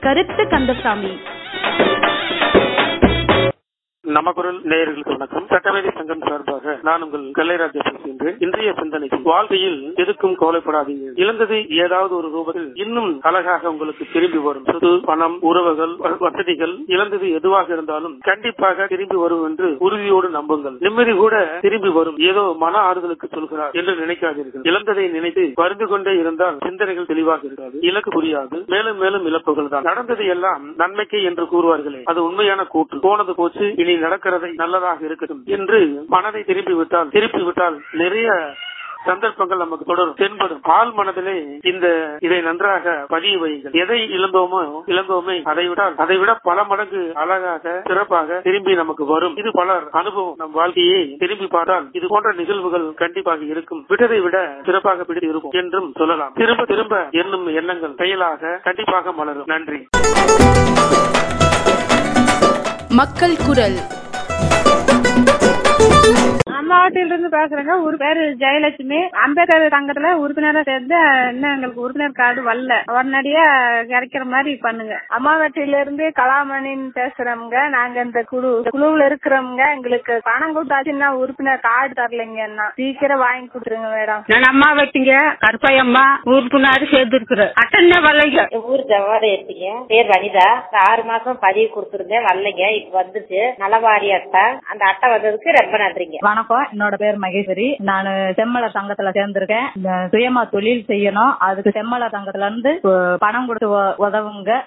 கருத்து கந்தசாமி நமக்குரல் நேயர்களுக்கு வணக்கம் சட்டமேதை சங்கம் சார்பாக நான் உங்கள் கல்லைராஜா பேசுகின்றேன் இன்றைய சிந்தனைக்கு வாழ்க்கையில் எதுக்கும் கவலைப்படாதீங்க இழந்தது ஏதாவது ஒரு ரூபத்தில் இன்னும் அழகாக உங்களுக்கு திரும்பி வரும் சொத்து பணம் உறவுகள் வ- வசதிகள் இழந்தது எதுவாக இருந்தாலும் கண்டிப்பாக திரும்பி வரும் என்று உறுதியோடு நம்புங்கள் நிம்மதி கூட திரும்பி வரும் ஏதோ மன ஆறுதலுக்கு சொல்கிறார் என்று நினைக்காதீர்கள் இழந்ததை நினைத்து வருந்து கொண்டே இருந்தால் சிந்தனைகள் தெளிவாக இருக்காது இலக்கு புரியாது மேலும் மேலும் இழப்புகள் தான் நடந்தது எல்லாம் நன்மைக்கு என்று கூறுவார்களே அது உண்மையான கூற்று போனது போச்சு இனி நடக்கிறதை நல்லதாக இருக்கட்டும் என்று மனதை திருப்பி விட்டால் திருப்பி விட்டால் நிறைய சந்தர்ப்பங்கள் நமக்கு தொடரும் தென்படும் ஆள் மனதிலே இந்த இதை நன்றாக பதிய வையுங்கள் எதை இழந்தோமோ இழந்தோமே அதை விடால் அதை விட பல மடங்கு அழகாக சிறப்பாக திரும்பி நமக்கு வரும் இது பலர் அனுபவம் நம் வாழ்க்கையை திரும்பி பார்த்தால் இது போன்ற நிகழ்வுகள் கண்டிப்பாக இருக்கும் விட்டதை விட சிறப்பாக பிடித்து இருக்கும் என்றும் சொல்லலாம் திரும்ப திரும்ப எண்ணும் எண்ணங்கள் செயலாக கண்டிப்பாக மலரும் நன்றி மக்கள் குரல் அம்மாவட்டியில இருந்து பேசுறேங்க ஒரு பேரு ஜெயலட்சுமி அம்பேத்கர் சங்கத்துல உறுப்பினரா சேர்ந்து இன்னும் எங்களுக்கு உறுப்பினர் கார்டு வரல உடனடியா கிடைக்கிற மாதிரி பண்ணுங்க அம்மாவட்டியில இருந்து கலாமணின்னு பேசுறோம்ங்க நாங்க இந்த குழு இந்த குழுவுல இருக்கிறோம்ங்க எங்களுக்கு பணம் கொடுத்தாச்சுன்னா உறுப்பினர் கார்டு தரலைங்கன்னா சீக்கிரம் வாங்கி கொடுத்துருங்க மேடம் நான் அம்மா வெட்டிங்க கருப்பாயம்மா உறுப்பினர் சேர்ந்துருக்குறேன் அட்டனே வரலைங்க என் ஊர் ஜவாரி எடுத்தீங்க பேர் வனிதா இந்த ஆறு மாசம் பதிவு கொடுத்துருந்தேன் வரலைங்க இப்ப வந்துச்சு நலவாரி அட்டை அந்த அட்டை வந்ததுக்கு ரொம்ப நன்றிங்க வணக்கம் என்னோட பேர் மகேஸ்வரி நான் செம்மல சங்கத்துல சேர்ந்திருக்கேன் இந்த சுயமா தொழில் செய்யணும் அதுக்கு செம்மல சங்கத்துல இருந்து அஹ், பணம் கொடுத்து உ- உதவுங்க